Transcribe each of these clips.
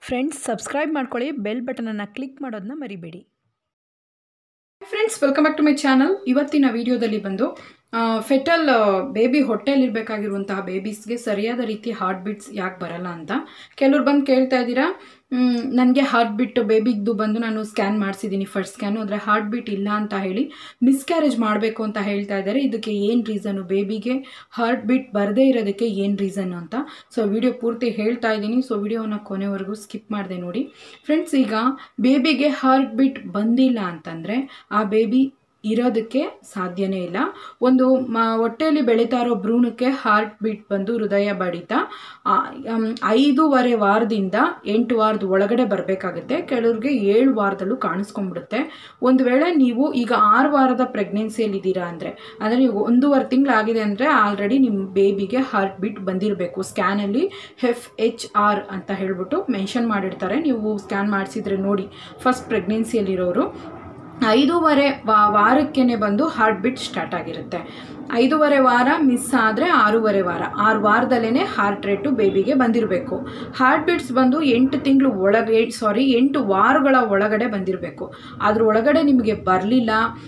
friends subscribe ಮಾಡ್ಕೊಳ್ಳಿ bell ಬಟನನ್ನು click ಮಾಡೋದನ್ನ ಮರಿಬೇಡಿ friends welcome back to my channel ಇವತ್ತಿನ ವಿಡಿಯೋದಲ್ಲಿ ಬಂದು ಫೆಟಲ್ ಬೇಬಿ ಹೊಟ್ಟೆಲಿರಬೇಕಾಗಿರುವಂತಹ ಬೇಬೀಸ್ಗೆ ಸರಿಯಾದ ರೀತಿ ಹಾರ್ಟ್ ಬೀಟ್ಸ್ ಯಾಕೆ ಬರಲ್ಲ ಅಂತ ಕೆಲವ್ರು ಬಂದು ಕೇಳ್ತಾ ಇದ್ದೀರಾ ನನಗೆ ಹಾರ್ಟ್ ಬೀಟ್ ಬೇಬಿಗ್ದು ಬಂದು ನಾನು ಸ್ಕ್ಯಾನ್ ಮಾಡಿಸಿದ್ದೀನಿ ಫಸ್ಟ್ ಸ್ಕ್ಯಾನು ಆದರೆ ಹಾರ್ಟ್ ಬೀಟ್ ಇಲ್ಲ ಅಂತ ಹೇಳಿ ಮಿಸ್ಕ್ಯಾರೇಜ್ ಮಾಡಬೇಕು ಅಂತ ಹೇಳ್ತಾ ಇದ್ದಾರೆ ಇದಕ್ಕೆ ಏನು ರೀಸನು ಬೇಬಿಗೆ ಹಾರ್ಟ್ ಬೀಟ್ ಬರದೇ ಇರೋದಕ್ಕೆ ಏನು ರೀಸನ್ನು ಅಂತ ಸೊ ವಿಡಿಯೋ ಪೂರ್ತಿ ಹೇಳ್ತಾ ಇದ್ದೀನಿ ಸೊ ವಿಡಿಯೋನ ಕೊನೆವರೆಗೂ ಸ್ಕಿಪ್ ಮಾಡಿದೆ ನೋಡಿ ಫ್ರೆಂಡ್ಸ್ ಈಗ ಬೇಬಿಗೆ ಹಾರ್ಟ್ ಬೀಟ್ ಬಂದಿಲ್ಲ ಅಂತಂದರೆ ಆ ಬೇಬಿ ಇರೋದಕ್ಕೆ ಸಾಧ್ಯನೇ ಇಲ್ಲ ಒಂದು ಮ ಹೊಟ್ಟೆಯಲ್ಲಿ ಬೆಳೀತಾ ಇರೋ ಭ್ರೂಣಕ್ಕೆ ಹಾರ್ಟ್ ಬೀಟ್ ಬಂದು ಹೃದಯ ಬಡಿತ ಆ, ಮ್, ಐದೂವರೆ ವಾರದಿಂದ ಎಂಟು ವಾರದ ಒಳಗಡೆ ಬರಬೇಕಾಗುತ್ತೆ ಕೆಲವ್ರಿಗೆ ಏಳು ವಾರದಲ್ಲೂ ಕಾಣಿಸ್ಕೊಂಡ್ಬಿಡುತ್ತೆ ಒಂದು ವೇಳೆ ನೀವು ಈಗ ಆರು ವಾರದ ಪ್ರೆಗ್ನೆನ್ಸಿಯಲ್ಲಿ ಇದ್ದೀರಾ ಅಂದರೆ ಅಂದರೆ ನೀವು ಒಂದೂವರೆ ತಿಂಗಳಾಗಿದೆ ಅಂದರೆ ಆಲ್ರೆಡಿ ನಿಮ್ಮ ಬೇಬಿಗೆ ಹಾರ್ಟ್ ಬೀಟ್ ಬಂದಿರಬೇಕು ಸ್ಕ್ಯಾನಲ್ಲಿ ಎಫ್ ಎಚ್ ಆರ್ ಅಂತ ಹೇಳ್ಬಿಟ್ಟು ಮೆನ್ಷನ್ ಮಾಡಿರ್ತಾರೆ ನೀವು ಸ್ಕ್ಯಾನ್ ಮಾಡಿಸಿದ್ರೆ ನೋಡಿ ಫಸ್ಟ್ ಪ್ರೆಗ್ನೆನ್ಸಿಯಲ್ಲಿರೋರು ಐದೂವರೆ ವಾ ವಾರಕ್ಕೇ ಬಂದು ಹಾರ್ಟ್ ಬೀಟ್ ಸ್ಟಾರ್ಟ್ ಆಗಿರುತ್ತೆ ಐದೂವರೆ ವಾರ ಮಿಸ್ ಆದರೆ ಆರೂವರೆ ವಾರ ಆರು ವಾರದಲ್ಲೇ ಹಾರ್ಟ್ ರೇಟು ಬೇಬಿಗೆ ಬಂದಿರಬೇಕು ಹಾರ್ಟ್ ಬೀಟ್ಸ್ ಬಂದು ಎಂಟು ತಿಂಗಳು ಒಳಗೆ ಸಾರಿ ಎಂಟು ವಾರಗಳ ಒಳಗಡೆ ಬಂದಿರಬೇಕು ಅದ್ರ ಒಳಗಡೆ ನಿಮಗೆ ಬರಲಿಲ್ಲ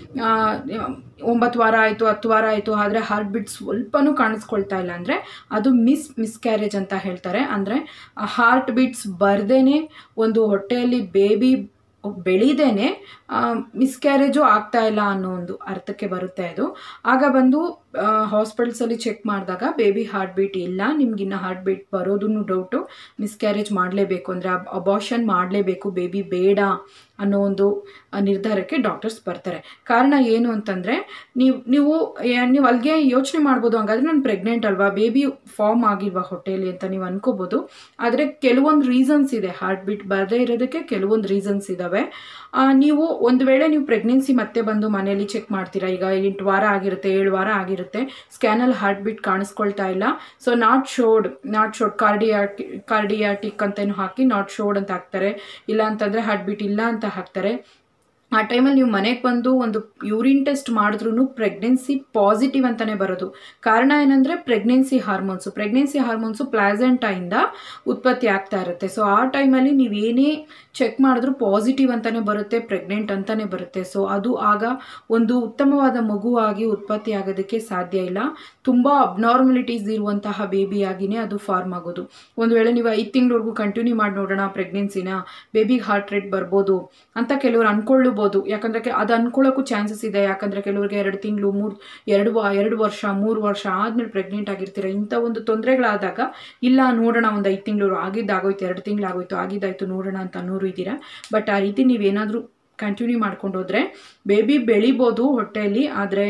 ಒಂಬತ್ತು ವಾರ ಆಯಿತು ಹತ್ತು ವಾರ ಆಯಿತು ಆದರೆ ಹಾರ್ಟ್ ಬೀಟ್ ಸ್ವಲ್ಪನೂ ಕಾಣಿಸ್ಕೊಳ್ತಾ ಇಲ್ಲ ಅಂದರೆ ಅದು ಮಿಸ್ ಮಿಸ್ಕ್ಯಾರೇಜ್ ಅಂತ ಹೇಳ್ತಾರೆ ಅಂದರೆ ಹಾರ್ಟ್ ಬೀಟ್ಸ್ ಬರ್ದೇ ಒಂದು ಹೊಟ್ಟೆಯಲ್ಲಿ ಬೇಬಿ ಬೆಳೀದೇನೆ ಮಿಸ್ಕ್ಯಾರೇಜು ಆಗ್ತಾ ಇಲ್ಲ ಅನ್ನೋ ಒಂದು ಅರ್ಥಕ್ಕೆ ಬರುತ್ತೆ ಅದು ಆಗ ಬಂದು ಹಾಸ್ಪಿಟಲ್ಸಲ್ಲಿ ಚೆಕ್ ಮಾಡಿದಾಗ ಬೇಬಿ ಹಾರ್ಟ್ ಬೀಟ್ ಇಲ್ಲ ನಿಮ್ಗಿನ್ನ ಹಾರ್ಟ್ ಬೀಟ್ ಬರೋದೂ ಡೌಟು ಮಿಸ್ಕ್ಯಾರೇಜ್ ಮಾಡಲೇಬೇಕು ಅಂದರೆ ಅಬಾಷನ್ ಮಾಡಲೇಬೇಕು ಬೇಬಿ ಬೇಡ ಅನ್ನೋ ಒಂದು ನಿರ್ಧಾರಕ್ಕೆ ಡಾಕ್ಟರ್ಸ್ ಬರ್ತಾರೆ ಕಾರಣ ಏನು ಅಂತಂದರೆ ನೀವು ನೀವು ಏ- ನೀವು ಅಲ್ಲಿಗೆ ಯೋಚನೆ ಮಾಡ್ಬೋದು ಹಂಗಾದ್ರೆ ನಾನು ಪ್ರೆಗ್ನೆಂಟ್ ಅಲ್ವಾ ಬೇಬಿ ಫಾರ್ಮ್ ಆಗಿಲ್ವಾ ಹೊಟ್ಟೆಯಲ್ಲಿ ಅಂತ ನೀವು ಅನ್ಕೋಬೋದು ಆದರೆ ಕೆಲವೊಂದು ರೀಸನ್ಸ್ ಇದೆ ಹಾರ್ಟ್ ಬೀಟ್ ಬರದೇ ಇರೋದಕ್ಕೆ ಕೆಲವೊಂದು ರೀಸನ್ಸ್ ಇದ್ದಾವೆ ಆ, ನೀವು ಒಂದು ವೇಳೆ ನೀವು ಪ್ರೆಗ್ನೆನ್ಸಿ ಮತ್ತೆ ಬಂದು ಮನೆಯಲ್ಲಿ ಚೆಕ್ ಮಾಡ್ತೀರಾ ಈಗ ಎಂಟು ವಾರ ಆಗಿರುತ್ತೆ ಏಳು ವಾರ ಆಗಿರುತ್ತೆ ಸ್ಕ್ಯಾನಲ್ಲಿ ಹಾರ್ಟ್ ಬೀಟ್ ಕಾಣಿಸ್ಕೊಳ್ತಾ ಇಲ್ಲ so not showed not showed cardiac cardiac ಅಂತೇನು ಹಾಕಿ ನಾಟ್ ಶೋಡ್ ಅಂತ ಹಾಕ್ತಾರೆ ಇಲ್ಲ ಅಂತಂದರೆ ಹಾರ್ಟ್ ಬೀಟ್ ಇಲ್ಲ ಅಂತ ಹಾಕ್ತಾರೆ ಆ ಟೈಮಲ್ಲಿ ನೀವು ಮನೆಗೆ ಬಂದು ಒಂದು ಯೂರಿನ್ ಟೆಸ್ಟ್ ಮಾಡಿದ್ರೂ ಪ್ರೆಗ್ನೆನ್ಸಿ ಪಾಸಿಟಿವ್ ಅಂತಲೇ ಬರೋದು ಕಾರಣ ಏನಂದರೆ ಪ್ರೆಗ್ನೆನ್ಸಿ ಹಾರ್ಮೋನ್ಸು ಪ್ರೆಗ್ನೆನ್ಸಿ ಹಾರ್ಮೋನ್ಸು ಪ್ಲಾಸೆಂಟಾಯಿಂದ ಉತ್ಪತ್ತಿ ಆಗ್ತಾ ಇರುತ್ತೆ ಸೊ ಆ ಟೈಮಲ್ಲಿ ನೀವು ಏನೇ ಚೆಕ್ ಮಾಡಿದ್ರೂ ಪಾಸಿಟಿವ್ ಅಂತಲೇ ಬರುತ್ತೆ ಪ್ರೆಗ್ನೆಂಟ್ ಅಂತಲೇ ಬರುತ್ತೆ ಸೊ ಅದು ಆಗ ಒಂದು ಉತ್ತಮವಾದ ಮಗುವಾಗಿ ಉತ್ಪತ್ತಿ ಆಗೋದಕ್ಕೆ ಸಾಧ್ಯ ಇಲ್ಲ ತುಂಬ ಅಬ್ನಾರ್ಮಲಿಟೀಸ್ ಇರುವಂತಹ ಬೇಬಿಯಾಗಿಯೇ ಅದು ಫಾರ್ಮ್ ಆಗೋದು ಒಂದು ವೇಳೆ ನೀವು ಐದು ತಿಂಗಳವರೆಗೂ ಕಂಟಿನ್ಯೂ ಮಾಡಿ ನೋಡೋಣ ಪ್ರೆಗ್ನೆನ್ಸಿನ ಬೇಬಿಗೆ ಹಾರ್ಟ್ ರೇಟ್ ಬರ್ಬೋದು ಅಂತ ಕೆಲವರು ಅನ್ಕೊಳ್ಳಬಹುದು ಯಾಕಂದರೆ ಅದು ಅನ್ಕೊಳ್ಳೋಕ್ಕೂ ಚಾನ್ಸಸ್ ಇದೆ ಯಾಕಂದರೆ ಕೆಲವರಿಗೆ ಎರಡು ತಿಂಗಳು ಮೂರು ಎರಡು ವಾ ಎರಡು ವರ್ಷ ಮೂರು ವರ್ಷ ಆದಮೇಲೆ ಪ್ರೆಗ್ನೆಂಟ್ ಆಗಿರ್ತೀರ ಇಂಥ ಒಂದು ತೊಂದರೆಗಳಾದಾಗ ಇಲ್ಲ ನೋಡೋಣ ಒಂದು ಐದು ತಿಂಗಳು ಆಗಿದ್ದಾಗೋಯ್ತು ಎರಡು ತಿಂಗಳು ಆಗೋಯ್ತು ಆಗಿದ್ದಾಯ್ತು ನೋಡೋಣ ಅಂತ ಅನ್ನೋರು ಇದ್ದೀರಾ ಬಟ್ ಆ ರೀತಿ ನೀವೇನಾದರೂ ಕಂಟಿನ್ಯೂ ಮಾಡ್ಕೊಂಡು ಹೋದರೆ ಬೇಬಿ ಬೆಳಿಬೋದು ಹೊಟ್ಟೆಯಲ್ಲಿ ಆದರೆ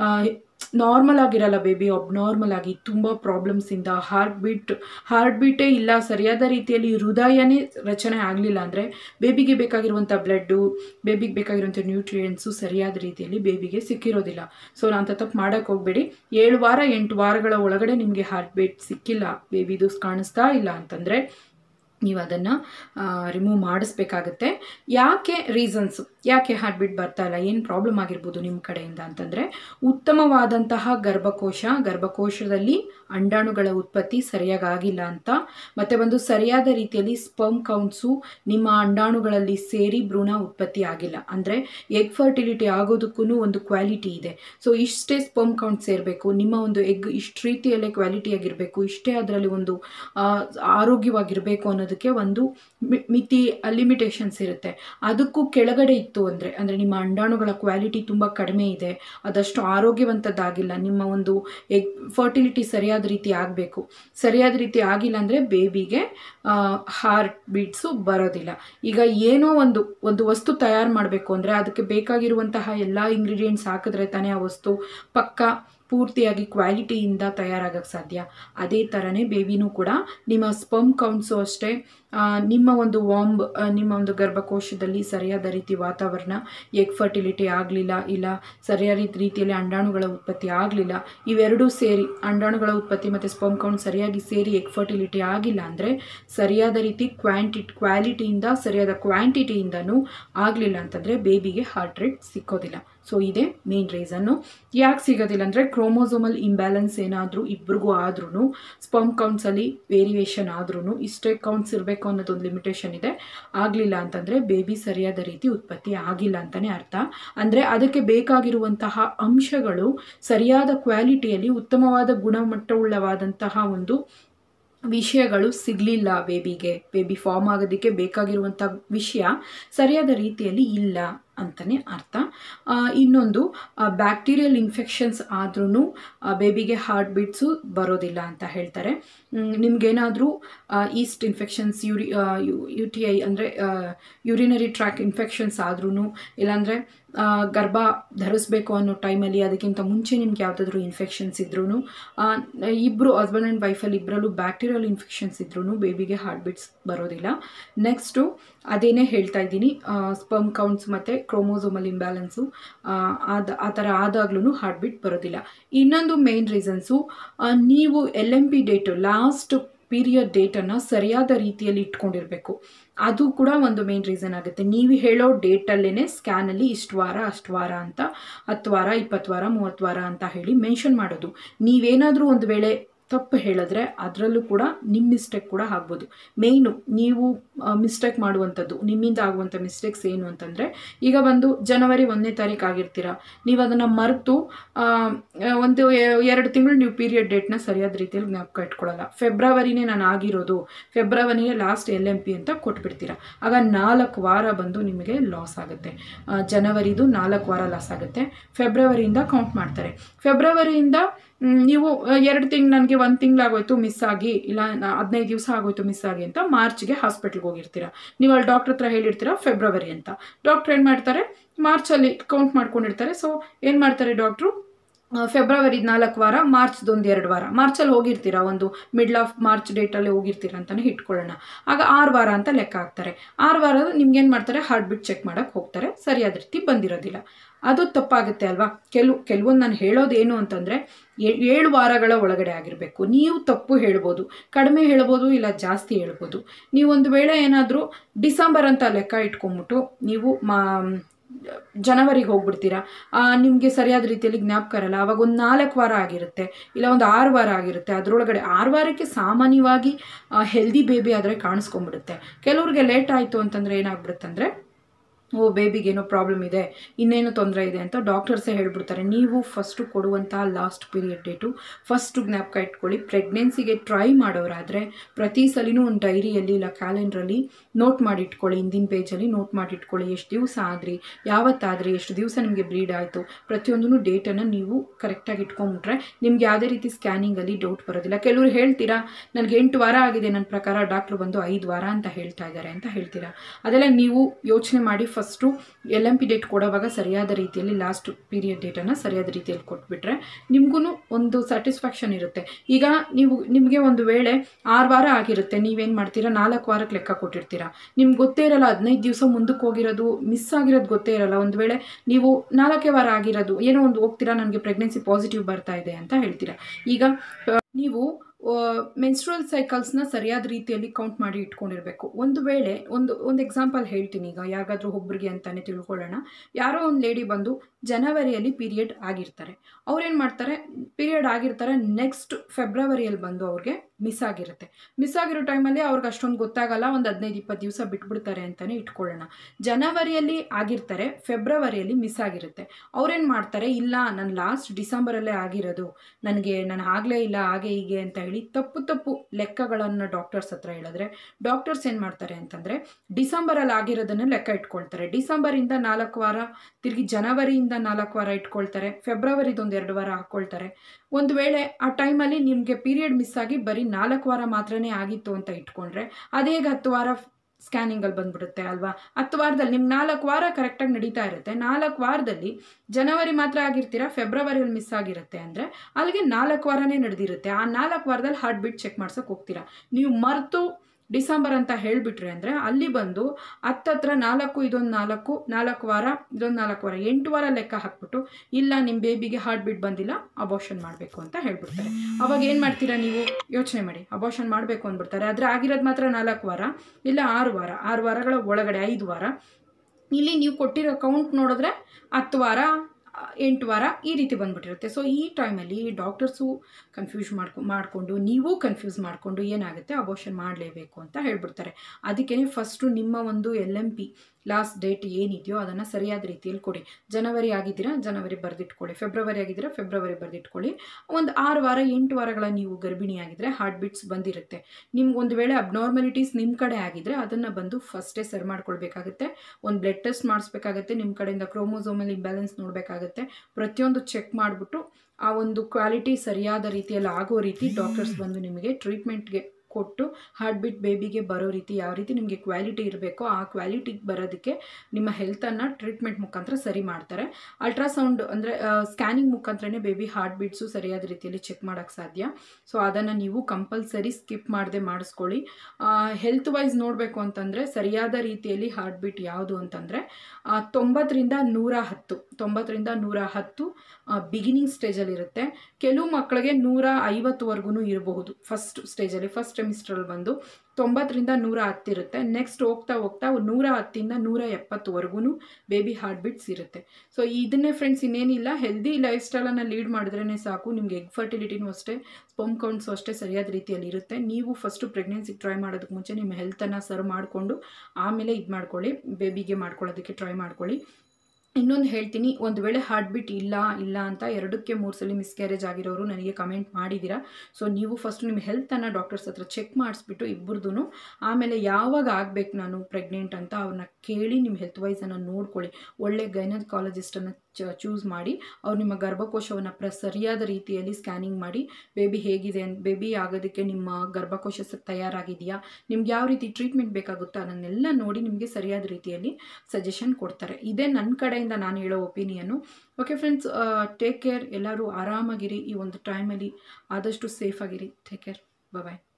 ನಾರ್ಮಲ್ ಆಗಿರಲ್ಲ ಬೇಬಿ ಅಬ್ನಾರ್ಮಲ್ ಆಗಿ ತುಂಬ ಪ್ರಾಬ್ಲಮ್ಸಿಂದ ಹಾರ್ಟ್ ಬೀಟ್ ಹಾರ್ಟ್ ಬೀಟೇ ಇಲ್ಲ ಸರಿಯಾದ ರೀತಿಯಲ್ಲಿ ಹೃದಯನೇ ರಚನೆ ಆಗಲಿಲ್ಲ ಅಂದರೆ ಬೇಬಿಗೆ ಬೇಕಾಗಿರುವಂಥ ಬ್ಲಡ್ಡು ಬೇಬಿಗೆ ಬೇಕಾಗಿರುವಂಥ ನ್ಯೂಟ್ರಿಯೆಂಟ್ಸು ಸರಿಯಾದ ರೀತಿಯಲ್ಲಿ ಬೇಬಿಗೆ ಸಿಕ್ಕಿರೋದಿಲ್ಲ ಸೊ ಅಂಥ ತಪ್ಪು ಮಾಡೋಕ್ಕೆ ಹೋಗಬೇಡಿ ಏಳು ವಾರ ಎಂಟು ವಾರಗಳ ಒಳಗಡೆ ನಿಮಗೆ ಹಾರ್ಟ್ ಬೀಟ್ ಸಿಕ್ಕಿಲ್ಲ ಬೇಬಿದು ಕಾಣಿಸ್ತಾ ಇಲ್ಲ ಅಂತಂದರೆ ನೀವು ಅದನ್ನು ರಿಮೂವ್ ಮಾಡಿಸ್ಬೇಕಾಗತ್ತೆ ಯಾಕೆ ರೀಸನ್ಸು ಯಾಕೆ ಹಾರ್ಟ್ ಬೀಟ್ ಬರ್ತಾ ಇಲ್ಲ ಏನು ಪ್ರಾಬ್ಲಮ್ ಆಗಿರ್ಬೋದು ನಿಮ್ಮ ಕಡೆಯಿಂದ ಅಂತಂದರೆ ಉತ್ತಮವಾದಂತಹ ಗರ್ಭಕೋಶ ಗರ್ಭಕೋಶದಲ್ಲಿ ಅಂಡಾಣುಗಳ ಉತ್ಪತ್ತಿ ಸರಿಯಾಗಿ ಆಗಿಲ್ಲ ಅಂತ ಮತ್ತು ಒಂದು ಸರಿಯಾದ ರೀತಿಯಲ್ಲಿ ಸ್ಪರ್ಮ್ ಕೌಂಟ್ಸು ನಿಮ್ಮ ಅಂಡಾಣುಗಳಲ್ಲಿ ಸೇರಿ ಭ್ರೂಣ ಉತ್ಪತ್ತಿ ಆಗಿಲ್ಲ ಅಂದರೆ ಎಗ್ ಫರ್ಟಿಲಿಟಿ ಆಗೋದಕ್ಕೂ ಒಂದು ಕ್ವಾಲಿಟಿ ಇದೆ ಸೊ ಇಷ್ಟೇ ಸ್ಪರ್ಮ್ ಕೌಂಟ್ ಸೇರಬೇಕು ನಿಮ್ಮ ಒಂದು ಎಗ್ ಇಷ್ಟು ರೀತಿಯಲ್ಲೇ ಕ್ವಾಲಿಟಿ ಆಗಿರಬೇಕು ಇಷ್ಟೇ ಅದರಲ್ಲಿ ಒಂದು ಆ, ಆರೋಗ್ಯವಾಗಿರಬೇಕು ಅನ್ನೋದಕ್ಕೆ ಒಂದು ಮಿ- ಮಿತಿ ಲಿಮಿಟೇಷನ್ಸ್ ಇರುತ್ತೆ ಅದಕ್ಕೂ ಕೆಳಗಡೆ ಇತ್ತು ಅಂದರೆ ಅಂದರೆ ನಿಮ್ಮ ಅಂಡಾಣುಗಳ ಕ್ವಾಲಿಟಿ ತುಂಬ ಕಡಿಮೆ ಇದೆ ಅದಷ್ಟು ಆರೋಗ್ಯವಂತದ್ದಾಗಿಲ್ಲ ನಿಮ್ಮ ಒಂದು ಎಗ್ ಫರ್ಟಿಲಿಟಿ ಸರಿಯಾದ ರೀತಿ ಆಗಬೇಕು ಸರಿಯಾದ ರೀತಿ ಆಗಿಲ್ಲ ಅಂದರೆ ಬೇಬಿಗೆ ಹಾರ್ಟ್ ಬೀಟ್ಸು ಬರೋದಿಲ್ಲ ಈಗ ಏನೋ ಒಂದು ಒಂದು ವಸ್ತು ತಯಾರು ಮಾಡಬೇಕು ಅಂದರೆ ಅದಕ್ಕೆ ಬೇಕಾಗಿರುವಂತಹ ಎಲ್ಲ ಇಂಗ್ರೀಡಿಯೆಂಟ್ಸ್ ಹಾಕಿದ್ರೆ ತಾನೇ ಆ ವಸ್ತು ಪಕ್ಕ ಪೂರ್ತಿಯಾಗಿ ಕ್ವಾಲಿಟಿಯಿಂದ ತಯಾರಾಗಕ್ಕೆ ಸಾಧ್ಯ ಅದೇ ಥರನೇ ಬೇಬಿನೂ ಕೂಡ ನಿಮ್ಮ ಸ್ಪರ್ಮ್ ಕೌಂಟ್ಸು ಅಷ್ಟೇ ಆ, ನಿಮ್ಮ ಒಂದು ವಾಂಬ್ ಆ, ನಿಮ್ಮ ಒಂದು ಗರ್ಭಕೋಶದಲ್ಲಿ ಸರಿಯಾದ ರೀತಿ ವಾತಾವರಣ ಎಗ್ ಫರ್ಟಿಲಿಟಿ ಆಗಲಿಲ್ಲ ಇಲ್ಲ ಸರಿಯಾದ ರೀತಿಯಲ್ಲಿ ಅಂಡಾಣುಗಳ ಉತ್ಪತ್ತಿ ಆಗಲಿಲ್ಲ ಇವೆರಡೂ ಸೇರಿ ಅಂಡಾಣುಗಳ ಉತ್ಪತ್ತಿ ಮತ್ತು ಸ್ಪರ್ಮ್ ಕೌಂಟ್ ಸರಿಯಾಗಿ ಸೇರಿ ಎಗ್ ಫರ್ಟಿಲಿಟಿ ಆಗಿಲ್ಲ ಅಂದರೆ ಸರಿಯಾದ ರೀತಿ ಕ್ವಾಂಟಿ ಕ್ವಾಲಿಟಿಯಿಂದ ಸರಿಯಾದ ಕ್ವಾಂಟಿಟಿಯಿಂದನೂ ಆಗಲಿಲ್ಲ ಅಂತಂದರೆ ಬೇಬಿಗೆ ಹಾರ್ಟ್ ರೇಟ್ ಸಿಕ್ಕೋದಿಲ್ಲ ಸೊ ಇದೇ ಮೇನ್ ರೀಸನ್ನು ಯಾಕೆ ಸಿಗೋದಿಲ್ಲ ಅಂದರೆ ಕ್ರೋಮೋಸೋಮಲ್ ಇಂಬ್ಯಾಲೆನ್ಸ್ ಏನಾದರೂ ಇಬ್ರಿಗೂ ಆದ್ರೂ ಸ್ಪರ್ಮ್ ಕೌಂಟ್ಸಲ್ಲಿ ವೇರಿಯೇಷನ್ ಆದ್ರೂ ಇಷ್ಟೇ ಕೌಂಟ್ಸ್ ಇರಬೇಕು ಅನ್ನೋದೊಂದು ಲಿಮಿಟೇಷನ್ ಇದೆ ಆಗಲಿಲ್ಲ ಅಂತಂದರೆ ಬೇಬಿ ಸರಿಯಾದ ರೀತಿ ಉತ್ಪತ್ತಿ ಆಗಿಲ್ಲ ಅಂತಲೇ ಅರ್ಥ ಅಂದರೆ ಅದಕ್ಕೆ ಬೇಕಾಗಿರುವಂತಹ ಅಂಶಗಳು ಸರಿಯಾದ ಕ್ವಾಲಿಟಿಯಲ್ಲಿ ಉತ್ತಮವಾದ ಗುಣಮಟ್ಟವುಳ್ಳವಾದಂತಹ ಒಂದು ವಿಷಯಗಳು ಸಿಗಲಿಲ್ಲ ಬೇಬಿಗೆ ಬೇಬಿ ಫಾರ್ಮ್ ಆಗೋದಕ್ಕೆ ಬೇಕಾಗಿರುವಂಥ ವಿಷಯ ಸರಿಯಾದ ರೀತಿಯಲ್ಲಿ ಇಲ್ಲ ಅಂತಲೇ ಅರ್ಥ ಆ, ಇನ್ನೊಂದು ಬ್ಯಾಕ್ಟೀರಿಯಲ್ ಇನ್ಫೆಕ್ಷನ್ಸ್ ಆದ್ರೂ ಬೇಬಿಗೆ ಹಾರ್ಟ್ ಬೀಟ್ಸು ಬರೋದಿಲ್ಲ ಅಂತ ಹೇಳ್ತಾರೆ ನಿಮಗೇನಾದರೂ ಈಸ್ಟ್ ಇನ್ಫೆಕ್ಷನ್ಸ್ ಯೂರಿ ಯು ಟಿ ಐ ಅಂದರೆ ಯೂರಿನರಿ ಟ್ರ್ಯಾಕ್ ಇನ್ಫೆಕ್ಷನ್ಸ್ ಆದ್ರೂ ಇಲ್ಲಾಂದರೆ ಗರ್ಭ ಧರಿಸ್ಬೇಕು ಅನ್ನೋ ಟೈಮಲ್ಲಿ ಅದಕ್ಕಿಂತ ಮುಂಚೆ ನಿಮ್ಗೆ ಯಾವುದಾದ್ರೂ ಇನ್ಫೆಕ್ಷನ್ಸ್ ಇದ್ರೂ ಇಬ್ಬರು ಹಸ್ಬೆಂಡ್ ಆ್ಯಂಡ್ ವೈಫಲ್ಲಿ ಇಬ್ಬರಲ್ಲೂ ಬ್ಯಾಕ್ಟೀರಿಯಲ್ ಇನ್ಫೆಕ್ಷನ್ಸ್ ಇದ್ರೂ ಬೇಬಿಗೆ ಹಾರ್ಟ್ ಬೀಟ್ಸ್ ಬರೋದಿಲ್ಲ ನೆಕ್ಸ್ಟು ಅದೇನೇ ಹೇಳ್ತಾ ಇದ್ದೀನಿ ಸ್ಪರ್ಮ್ ಕೌಂಟ್ಸ್ ಮತ್ತು ಕ್ರೋಮೋಸೋಮಲ್ ಇಂಬ್ಯಾಲೆನ್ಸು ಆದ ಆ ಥರ ಆದಾಗ್ಲೂ ಹಾರ್ಟ್ ಬೀಟ್ ಬರೋದಿಲ್ಲ ಇನ್ನೊಂದು ಮೇನ್ ರೀಸನ್ಸು ನೀವು L M P date last period ಡೇಟನ್ನು ಸರಿಯಾದ ರೀತಿಯಲ್ಲಿ ಇಟ್ಕೊಂಡಿರಬೇಕು ಅದು ಕೂಡ ಒಂದು ಮೇನ್ ರೀಸನ್ ಆಗುತ್ತೆ ನೀವು ಹೇಳೋ ಡೇಟಲ್ಲೇ ಸ್ಕ್ಯಾನಲ್ಲಿ ಇಷ್ಟು ವಾರ ಅಷ್ಟು ವಾರ ಅಂತ ಹತ್ತು ವಾರ ಇಪ್ಪತ್ತು ವಾರ ಮೂವತ್ತು ವಾರ ಅಂತ ಹೇಳಿ ಮೆನ್ಷನ್ ಮಾಡೋದು ನೀವೇನಾದರೂ ಒಂದು ವೇಳೆ ತಪ್ಪು ಹೇಳಿದ್ರೆ ಅದರಲ್ಲೂ ಕೂಡ ನಿಮ್ಮ ಮಿಸ್ಟೇಕ್ ಕೂಡ ಆಗ್ಬೋದು ಮೇಯ್ನು ನೀವು ಮಿಸ್ಟೇಕ್ ಮಾಡುವಂಥದ್ದು ನಿಮ್ಮಿಂದ ಆಗುವಂಥ ಮಿಸ್ಟೇಕ್ಸ್ ಏನು ಅಂತಂದರೆ ಈಗ ಬಂದು ಜನವರಿ ಒಂದನೇ ತಾರೀಕು ಆಗಿರ್ತೀರ ನೀವು ಅದನ್ನು ಮರೆತು ಆ, ಒಂದು ಎ- ಎರಡು ತಿಂಗಳು ನೀವು ಪೀರಿಯಡ್ ಡೇಟ್ನ ಸರಿಯಾದ ರೀತಿಯಲ್ಲಿ ಜ್ಞಾಪಕ ಇಟ್ಕೊಳ್ಳಲ್ಲ ಫೆಬ್ರವರಿನೇ ನಾನು ಆಗಿರೋದು ಫೆಬ್ರವರಿನೇ ಲಾಸ್ಟ್ ಎಲ್ ಎಮ್ ಪಿ ಅಂತ ಕೊಟ್ಬಿಡ್ತೀರ ಆಗ ನಾಲ್ಕು ವಾರ ಬಂದು ನಿಮಗೆ ಲಾಸ್ ಆಗುತ್ತೆ ಆ, ಜನವರಿದು ನಾಲ್ಕು ವಾರ ಲಾಸ್ ಆಗುತ್ತೆ ಫೆಬ್ರವರಿಯಿಂದ ಕೌಂಟ್ ಮಾಡ್ತಾರೆ ಫೆಬ್ರವರಿಯಿಂದ ಮ್, ನೀವು ಆ, ಎರಡು ತಿಂಗಳು ನನಗೆ ಒಂದು ತಿಂಗಳಾಗೋಯ್ತು ಮಿಸ್ ಆಗಿ ಇಲ್ಲ ನಾ- ಹದಿನೈದು ದಿವಸ ಆಗೋಯ್ತು ಮಿಸ್ ಆಗಿ ಅಂತ ಮಾರ್ಚ್ಗೆ ಹಾಸ್ಪಿಟ್ಲ್ಗೆ ಹೋಗಿರ್ತೀರ ನೀವು ಅಲ್ಲಿ ಡಾಕ್ಟ್ರ್ ಹತ್ರ ಹೇಳಿರ್ತೀರ ಫೆಬ್ರವರಿ ಅಂತ ಡಾಕ್ಟ್ರ್ ಏನು ಮಾಡ್ತಾರೆ ಮಾರ್ಚಲ್ಲಿ ಕೌಂಟ್ ಮಾಡ್ಕೊಂಡಿರ್ತಾರೆ ಸೊ ಏನು ಮಾಡ್ತಾರೆ ಡಾಕ್ಟ್ರು ಫೆಬ್ರವರಿ ನಾಲ್ಕು ವಾರ ಮಾರ್ಚ್ದೊಂದು ಎರಡು ವಾರ ಮಾರ್ಚಲ್ಲಿ ಹೋಗಿರ್ತೀರಾ ಒಂದು ಮಿಡ್ಲ್ ಆಫ್ ಮಾರ್ಚ್ ಡೇಟಲ್ಲಿ ಹೋಗಿರ್ತೀರ ಅಂತಲೇ ಇಟ್ಕೊಳ್ಳೋಣ ಆಗ ಆರು ವಾರ ಅಂತ ಲೆಕ್ಕ ಹಾಕ್ತಾರೆ ಆರು ವಾರ ನಿಮ್ಗೆ ಏನು ಮಾಡ್ತಾರೆ ಹಾರ್ಟ್ ಬೀಟ್ ಚೆಕ್ ಮಾಡೋಕ್ಕೆ ಹೋಗ್ತಾರೆ ಸರಿಯಾದ ರೀತಿ ಬಂದಿರೋದಿಲ್ಲ ಅದು ತಪ್ಪಾಗುತ್ತೆ ಅಲ್ವಾ ಕೆಲವು ಕೆಲವೊಂದು ನಾನು ಹೇಳೋದು ಏನು ಅಂತಂದರೆ ಏಳು ವಾರಗಳ ಒಳಗಡೆ ಆಗಿರಬೇಕು ನೀವು ತಪ್ಪು ಹೇಳ್ಬೋದು ಕಡಿಮೆ ಹೇಳ್ಬೋದು ಇಲ್ಲ ಜಾಸ್ತಿ ಹೇಳ್ಬೋದು ನೀವು ಒಂದು ವೇಳೆ ಏನಾದರೂ ಡಿಸೆಂಬರ್ ಅಂತ ಲೆಕ್ಕ ಇಟ್ಕೊಂಬಿಟ್ಟು ನೀವು ಮಾ ಜನವರಿಗೆ ಹೋಗ್ಬಿಡ್ತೀರಾ ನಿಮಗೆ ಸರಿಯಾದ ರೀತಿಯಲ್ಲಿ ಜ್ಞಾಪಕ ಇರಲ್ಲ ಅವಾಗ ಒಂದು ನಾಲ್ಕು ವಾರ ಆಗಿರುತ್ತೆ ಇಲ್ಲ ಒಂದು ಆರು ವಾರ ಆಗಿರುತ್ತೆ ಅದರೊಳಗಡೆ ಆರು ವಾರಕ್ಕೆ ಸಾಮಾನ್ಯವಾಗಿ ಹೆಲ್ದಿ ಬೇಬಿ ಆದರೆ ಕಾಣಿಸ್ಕೊಂಡ್ಬಿಡುತ್ತೆ ಕೆಲವ್ರಿಗೆ ಲೇಟ್ ಆಯಿತು ಅಂತಂದರೆ ಏನಾಗ್ಬಿಡುತ್ತೆ ಅಂದರೆ ಓ ಬೇಬಿಗೆ ಏನೋ ಪ್ರಾಬ್ಲಮ್ ಇದೆ ಇನ್ನೇನು ತೊಂದರೆ ಇದೆ ಅಂತ ಡಾಕ್ಟರ್ಸೇ ಹೇಳ್ಬಿಡ್ತಾರೆ ನೀವು ಫಸ್ಟು ಕೊಡುವಂತಹ ಲಾಸ್ಟ್ ಪೀರಿಯಡ್ ಡೇಟು ಫಸ್ಟು ಜ್ಞಾಪಕ ಇಟ್ಕೊಳ್ಳಿ ಪ್ರೆಗ್ನೆನ್ಸಿಗೆ ಟ್ರೈ ಮಾಡೋರಾದರೆ ಪ್ರತಿ ಸಲಿನೂ ಒಂದು ಡೈರಿಯಲ್ಲಿ ಇಲ್ಲ ಕ್ಯಾಲೆಂಡ್ರಲ್ಲಿ ನೋಟ್ ಮಾಡಿ ಇಟ್ಕೊಳ್ಳಿ ಹಿಂದಿನ ಪೇಜಲ್ಲಿ ನೋಟ್ ಮಾಡಿ ಇಟ್ಕೊಳ್ಳಿ ಎಷ್ಟು ದಿವಸ ಆದ್ರಿ ಯಾವತ್ತಾದ್ರಿ ಎಷ್ಟು ದಿವಸ ನಿಮಗೆ ಬ್ರೀಡ್ ಆಯಿತು ಪ್ರತಿಯೊಂದೂ ಡೇಟನ್ನು ನೀವು ಕರೆಕ್ಟಾಗಿ ಇಟ್ಕೊಂಡ್ಬಿಟ್ರೆ ನಿಮ್ಗೆ ಯಾವುದೇ ರೀತಿ ಸ್ಕ್ಯಾನಿಂಗಲ್ಲಿ ಡೌಟ್ ಬರೋದಿಲ್ಲ ಕೆಲವರು ಹೇಳ್ತೀರಾ ನನಗೆ ಎಂಟು ವಾರ ಆಗಿದೆ ನನ್ನ ಪ್ರಕಾರ ಡಾಕ್ಟ್ರು ಬಂದು ಐದು ವಾರ ಅಂತ ಹೇಳ್ತಾ ಇದ್ದಾರೆ ಅಂತ ಹೇಳ್ತೀರಾ ಅದೆಲ್ಲ ನೀವು ಯೋಚನೆ ಮಾಡಿ first L M P date ಕೊಡೋವಾಗ ಸರಿಯಾದ ರೀತಿಯಲ್ಲಿ ಲಾಸ್ಟ್ ಪೀರಿಯಡ್ ಡೇಟನ್ನು ಸರಿಯಾದ ರೀತಿಯಲ್ಲಿ ಕೊಟ್ಬಿಟ್ರೆ ನಿಮಗೂ ಒಂದು ಸ್ಯಾಟಿಸ್ಫ್ಯಾಕ್ಷನ್ ಇರುತ್ತೆ ಈಗ ನೀವು ನಿಮಗೆ ಒಂದು ವೇಳೆ ಆರು ವಾರ ಆಗಿರುತ್ತೆ ನೀವೇನು ಮಾಡ್ತೀರಾ ನಾಲ್ಕು ವಾರಕ್ಕೆ ಲೆಕ್ಕ ಕೊಟ್ಟಿರ್ತೀರಾ ನಿಮ್ಗೆ ಗೊತ್ತೇ ಇರಲ್ಲ ಹದಿನೈದು ದಿವಸ ಮುಂದಕ್ಕೆ ಹೋಗಿರೋದು ಮಿಸ್ ಆಗಿರೋದು ಗೊತ್ತೇ ಇರಲ್ಲ ಒಂದು ವೇಳೆ ನೀವು ನಾಲ್ಕೇ ವಾರ ಆಗಿರೋದು ಏನೋ ಒಂದು ಹೋಗ್ತೀರಾ ನನಗೆ ಪ್ರೆಗ್ನೆನ್ಸಿ ಪಾಸಿಟಿವ್ ಬರ್ತಾ ಇದೆ ಅಂತ ಹೇಳ್ತೀರಾ ಈಗ ಆ, ನೀವು ಮೆನ್ಸ್ಟ್ರಲ್ ಸೈಕಲ್ಸ್ನ ಸರಿಯಾದ ರೀತಿಯಲ್ಲಿ ಕೌಂಟ್ ಮಾಡಿ ಇಟ್ಕೊಂಡಿರಬೇಕು ಒಂದು ವೇಳೆ ಒಂದು ಒಂದು ಎಕ್ಸಾಂಪಲ್ ಹೇಳ್ತೀನಿ ಈಗ ಯಾರಿಗಾದ್ರೂ ಒಬ್ರಿಗೆ ಅಂತಾನೆ ತಿಳ್ಕೊಳ್ಳೋಣ ಯಾರೋ ಒಂದು ಲೇಡಿ ಬಂದು ಜನವರಿಯಲ್ಲಿ ಪೀರಿಯಡ್ ಆಗಿರ್ತಾರೆ ಅವ್ರೇನು ಮಾಡ್ತಾರೆ ಪೀರಿಯಡ್ ಆಗಿರ್ತಾರೆ ನೆಕ್ಸ್ಟ್ ಫೆಬ್ರವರಿಯಲ್ಲಿ ಬಂದು ಅವ್ರಿಗೆ ಮಿಸ್ ಆಗಿರುತ್ತೆ ಮಿಸ್ ಆಗಿರೋ ಟೈಮಲ್ಲಿ ಅವ್ರಿಗೆ ಅಷ್ಟೊಂದು ಗೊತ್ತಾಗಲ್ಲ ಒಂದು ಹದಿನೈದು ಇಪ್ಪತ್ತು ದಿವಸ ಬಿಟ್ಬಿಡ್ತಾರೆ ಅಂತಲೇ ಇಟ್ಕೊಳ್ಳೋಣ ಜನವರಿಯಲ್ಲಿ ಆಗಿರ್ತಾರೆ ಫೆಬ್ರವರಿಯಲ್ಲಿ ಮಿಸ್ ಆಗಿರುತ್ತೆ ಅವ್ರೇನು ಮಾಡ್ತಾರೆ ಇಲ್ಲ ನಾನು ಲಾಸ್ಟ್ ಡಿಸೆಂಬರಲ್ಲೇ ಆಗಿರೋದು ನನಗೆ ನಾನು ಆಗಲೇ ಇಲ್ಲ ಹಾಗೆ ಹೀಗೆ ಅಂತ ಹೇಳಿ ತಪ್ಪು ತಪ್ಪು ಲೆಕ್ಕಗಳನ್ನು ಡಾಕ್ಟರ್ಸ್ ಹತ್ರ ಹೇಳಿದ್ರೆ ಡಾಕ್ಟರ್ಸ್ ಏನು ಮಾಡ್ತಾರೆ ಅಂತಂದರೆ ಡಿಸೆಂಬರಲ್ಲಿ ಆಗಿರೋದನ್ನು ಲೆಕ್ಕ ಇಟ್ಕೊಳ್ತಾರೆ ಡಿಸೆಂಬರಿಂದ ನಾಲ್ಕು ವಾರ ತಿರುಗಿ ಜನವರಿಯಿಂದ ನಾಲ್ಕು ವಾರ ಇಟ್ಕೊಳ್ತಾರೆ ಫೆಬ್ರವರಿದೊಂದು ಎರಡು ವಾರ ಹಾಕ್ಕೊಳ್ತಾರೆ ಒಂದು ವೇಳೆ ಆ ಟೈಮಲ್ಲಿ ನಿಮಗೆ ಪೀರಿಯಡ್ ಮಿಸ್ ಆಗಿ ಬರೀ ನಾಲ್ಕು ವಾರ ಮಾತ್ರನೇ ಆಗಿತ್ತು ಅಂತ ಇಟ್ಕೊಂಡ್ರೆ ಅದೇಗ ಹತ್ತು ವಾರ ಸ್ಕ್ಯಾನಿಂಗಲ್ಲಿ ಬಂದ್ಬಿಡುತ್ತೆ ಅಲ್ವಾ ಹತ್ತು ವಾರದಲ್ಲಿ ನಿಮ್ಗೆ ನಾಲ್ಕು ವಾರ ಕರೆಕ್ಟಾಗಿ ನಡೀತಾ ಇರುತ್ತೆ ನಾಲ್ಕು ವಾರದಲ್ಲಿ ಜನವರಿ ಮಾತ್ರ ಆಗಿರ್ತೀರಾ ಫೆಬ್ರವರಿಯಲ್ಲಿ ಮಿಸ್ ಆಗಿರುತ್ತೆ ಅಂದರೆ ಅಲ್ಲಿಗೆ ನಾಲ್ಕು ವಾರನೇ ನಡೆದಿರುತ್ತೆ ಆ ನಾಲ್ಕು ವಾರದಲ್ಲಿ ಹಾರ್ಟ್ ಬೀಟ್ ಚೆಕ್ ಮಾಡ್ಸೋಕೆ ಹೋಗ್ತೀರಾ ನೀವು ಮರೆತು ಡಿಸೆಂಬರ್ ಅಂತ ಹೇಳಿಬಿಟ್ರೆ ಅಂದರೆ ಅಲ್ಲಿ ಬಂದು ಹತ್ತತ್ರ ನಾಲ್ಕು ಇದೊಂದು ನಾಲ್ಕು ನಾಲ್ಕು ವಾರ ಇದೊಂದು ನಾಲ್ಕು ವಾರ ಎಂಟು ವಾರ ಲೆಕ್ಕ ಹಾಕ್ಬಿಟ್ಟು ಇಲ್ಲ ನಿಮ್ಮ ಬೇಬಿಗೆ ಹಾರ್ಟ್ ಬೀಟ್ ಬಂದಿಲ್ಲ ಅಬೋಷನ್ ಮಾಡಬೇಕು ಅಂತ ಹೇಳ್ಬಿಡ್ತಾರೆ ಅವಾಗ ಏನು ಮಾಡ್ತೀರಾ ನೀವು ಯೋಚನೆ ಮಾಡಿ ಅಬೋಷನ್ ಮಾಡಬೇಕು ಅಂದ್ಬಿಡ್ತಾರೆ ಆದರೆ ಆಗಿರೋದು ಮಾತ್ರ ನಾಲ್ಕು ವಾರ ಇಲ್ಲ ಆರು ವಾರ ಆರು ವಾರಗಳ ಒಳಗಡೆ ಐದು ವಾರ ಇಲ್ಲಿ ನೀವು ಕೊಟ್ಟಿರೋ ಕೌಂಟ್ ನೋಡಿದ್ರೆ ಹತ್ತು ವಾರ ಎಂಟು ವಾರ ಈ ರೀತಿ ಬಂದ್ಬಿಟ್ಟಿರುತ್ತೆ ಸೊ ಈ ಟೈಮಲ್ಲಿ ಡಾಕ್ಟರ್ಸು ಕನ್ಫ್ಯೂಸ್ ಮಾಡ್ಕೊ ಮಾಡಿಕೊಂಡು ನೀವು ಕನ್ಫ್ಯೂಸ್ ಮಾಡಿಕೊಂಡು ಏನಾಗುತ್ತೆ ಅಬೋಷನ್ ಮಾಡಲೇಬೇಕು ಅಂತ ಹೇಳ್ಬಿಡ್ತಾರೆ ಅದಕ್ಕೇ ಫಸ್ಟು ನಿಮ್ಮ ಒಂದು L M P last date ಏನಿದೆಯೋ ಅದನ್ನು ಸರಿಯಾದ ರೀತಿಯಲ್ಲಿ ಕೊಡಿ ಜನವರಿ ಆಗಿದ್ದೀರಾ ಜನವರಿ ಬರೆದಿಟ್ಕೊಳ್ಳಿ ಫೆಬ್ರವರಿ ಆಗಿದ್ದೀರಾ ಫೆಬ್ರವರಿ ಬರೆದಿಟ್ಕೊಳ್ಳಿ ಒಂದು ಆರು ವಾರ ಎಂಟು ವಾರಗಳ ನೀವು ಗರ್ಭಿಣಿಯಾಗಿದ್ದರೆ ಹಾರ್ಟ್ ಬೀಟ್ಸ್ ಬಂದಿರುತ್ತೆ ನಿಮ್ಗೆ ಒಂದು ವೇಳೆ ಅಬ್ನಾರ್ಮಲಿಟೀಸ್ ನಿಮ್ಮ ಕಡೆ ಆಗಿದ್ದರೆ ಅದನ್ನು ಬಂದು ಫಸ್ಟೇ ಸರಿ ಮಾಡ್ಕೊಳ್ಬೇಕಾಗುತ್ತೆ ಒಂದು ಬ್ಲಡ್ ಟೆಸ್ಟ್ ಮಾಡಿಸ್ಬೇಕಾಗತ್ತೆ ನಿಮ್ಮ ಕಡೆಯಿಂದ ಕ್ರೋಮೋಸೋಮಲ್ಲಿ ಇಂಬ್ಯಾಲೆನ್ಸ್ ನೋಡಬೇಕಾಗತ್ತೆ ಪ್ರತಿಯೊಂದು ಚೆಕ್ ಮಾಡಿಬಿಟ್ಟು ಆ ಒಂದು ಕ್ವಾಲಿಟಿ ಸರಿಯಾದ ರೀತಿಯಲ್ಲಿ ಆಗೋ ರೀತಿ ಡಾಕ್ಟರ್ಸ್ ಬಂದು ನಿಮಗೆ ಟ್ರೀಟ್ಮೆಂಟ್ಗೆ ಕೊಟ್ಟು ಹಾರ್ಟ್ ಬೀಟ್ ಬೇಬಿಗೆ ಬರೋ ರೀತಿ ಯಾವ ರೀತಿ ನಿಮಗೆ ಕ್ವಾಲಿಟಿ ಇರಬೇಕೋ ಆ ಕ್ವಾಲಿಟಿಗೆ ಬರೋದಕ್ಕೆ ನಿಮ್ಮ ಹೆಲ್ತನ್ನು ಟ್ರೀಟ್ಮೆಂಟ್ ಮುಖಾಂತರ ಸರಿ ಮಾಡ್ತಾರೆ ಅಲ್ಟ್ರಾಸೌಂಡ್ ಅಂದರೆ ಸ್ಕ್ಯಾನಿಂಗ್ ಮುಖಾಂತರನೇ ಬೇಬಿ ಹಾರ್ಟ್ ಬೀಟ್ಸು ಸರಿಯಾದ ರೀತಿಯಲ್ಲಿ ಚೆಕ್ ಮಾಡೋಕ್ಕೆ ಸಾಧ್ಯ ಸೊ ಅದನ್ನು ನೀವು ಕಂಪಲ್ಸರಿ ಸ್ಕಿಪ್ ಮಾಡದೆ ಮಾಡಿಸ್ಕೊಳ್ಳಿ ಹೆಲ್ತ್ ವೈಸ್ ನೋಡಬೇಕು ಅಂತಂದರೆ ಸರಿಯಾದ ರೀತಿಯಲ್ಲಿ ಹಾರ್ಟ್ ಬೀಟ್ ಯಾವುದು ಅಂತಂದರೆ ತೊಂಬತ್ತರಿಂದ ನೂರ ಹತ್ತು ತೊಂಬತ್ತರಿಂದ ನೂರ ಹತ್ತು ಬಿಗಿನಿಂಗ್ ಸ್ಟೇಜಲ್ಲಿ ಇರುತ್ತೆ ಕೆಲವು ಮಕ್ಕಳಿಗೆ ನೂರ ಐವತ್ತುವರೆಗೂ ಇರಬಹುದು ಫಸ್ಟ್ ಸ್ಟೇಜಲ್ಲಿ ಫಸ್ಟ್ ಸೆಮಿಸ್ಟ್ರಲ್ಲಿ ಬಂದು ತೊಂಬತ್ತರಿಂದ ನೂರ ಹತ್ತಿರುತ್ತೆ ನೆಕ್ಸ್ಟ್ ಹೋಗ್ತಾ ಹೋಗ್ತಾ ನೂರ ಹತ್ತಿಂದ ನೂರ ಎಪ್ಪತ್ತುವರೆಗೂ ಬೇಬಿ ಹಾರ್ಟ್ ಬೀಟ್ಸ್ ಇರುತ್ತೆ ಸೊ ಇದನ್ನೇ ಫ್ರೆಂಡ್ಸ್ ಇನ್ನೇನಿಲ್ಲ ಹೆಲ್ದಿ ಲೈಫ್ ಸ್ಟೈಲನ್ನು ಲೀಡ್ ಮಾಡಿದ್ರೇ ಸಾಕು ನಿಮಗೆ ಎಗ್ ಫರ್ಟಿಲಿಟಿನೂ ಅಷ್ಟೇ ಸ್ಪಮ್ ಕೌಂಟ್ಸು ಅಷ್ಟೇ ಸರಿಯಾದ ರೀತಿಯಲ್ಲಿ ಇರುತ್ತೆ ನೀವು ಫಸ್ಟು ಪ್ರೆಗ್ನೆನ್ಸಿಗೆ ಟ್ರೈ ಮಾಡೋದಕ್ಕೆ ಮುಂಚೆ ನಿಮ್ಮ ಹೆಲ್ತನ್ನು ಸರ್ವ್ ಮಾಡಿಕೊಂಡು ಆಮೇಲೆ ಇದು ಮಾಡ್ಕೊಳ್ಳಿ ಬೇಬಿಗೆ ಮಾಡ್ಕೊಳ್ಳೋದಕ್ಕೆ ಟ್ರೈ ಮಾಡ್ಕೊಳ್ಳಿ ಇನ್ನೊಂದು ಹೇಳ್ತೀನಿ ಒಂದು ವೇಳೆ ಹಾರ್ಟ್ ಬೀಟ್ ಇಲ್ಲ ಇಲ್ಲ ಅಂತ ಎರಡಕ್ಕೆ ಮೂರು ಸಲ ಮಿಸ್ಕ್ಯಾರೇಜ್ ಆಗಿರೋರು ನನಗೆ ಕಮೆಂಟ್ ಮಾಡಿದ್ದೀರಾ ಸೊ ನೀವು ಫಸ್ಟ್ ನಿಮ್ಮ ಹೆಲ್ತನ್ನು ಡಾಕ್ಟರ್ಸ್ ಹತ್ರ ಚೆಕ್ ಮಾಡಿಸ್ಬಿಟ್ಟು ಇಬ್ಬರದು ಆಮೇಲೆ ಯಾವಾಗ ಆಗಬೇಕು ನಾನು ಪ್ರೆಗ್ನೆಂಟ್ ಅಂತ ಅವ್ರನ್ನ ಕೇಳಿ ನಿಮ್ಮ ಹೆಲ್ತ್ ವೈಸನ್ನು ನೋಡ್ಕೊಳ್ಳಿ ಒಳ್ಳೆ ಗೈನಕಾಲಜಿಸ್ಟನ್ನು ಚ ಚೂಸ್ ಮಾಡಿ ಅವ್ರು ನಿಮ್ಮ ಗರ್ಭಕೋಶವನ್ನು ಪ್ರ ಸರಿಯಾದ ರೀತಿಯಲ್ಲಿ ಸ್ಕ್ಯಾನಿಂಗ್ ಮಾಡಿ ಬೇಬಿ ಹೇಗಿದೆ ಅಂತ ಬೇಬಿ ಆಗೋದಕ್ಕೆ ನಿಮ್ಮ ಗರ್ಭಕೋಶ ಸ ತಯಾರಾಗಿದೆಯಾ ನಿಮ್ಗೆ ಯಾವ ರೀತಿ ಟ್ರೀಟ್ಮೆಂಟ್ ಬೇಕಾಗುತ್ತೋ ಅದನ್ನೆಲ್ಲ ನೋಡಿ ನಿಮಗೆ ಸರಿಯಾದ ರೀತಿಯಲ್ಲಿ ಸಜೆಷನ್ ಕೊಡ್ತಾರೆ ಇದೇ ನನ್ನ ಕಡೆಯಿಂದ ನಾನು ಹೇಳೋ opinion okay friends take care ಎಲ್ಲರೂ ಆರಾಮಾಗಿರಿ ಈ ಒಂದು ಟೈಮಲ್ಲಿ ಆದಷ್ಟು ಸೇಫಾಗಿರಿ ಟೇಕ್ ಕೇರ್ ಬಾಯ್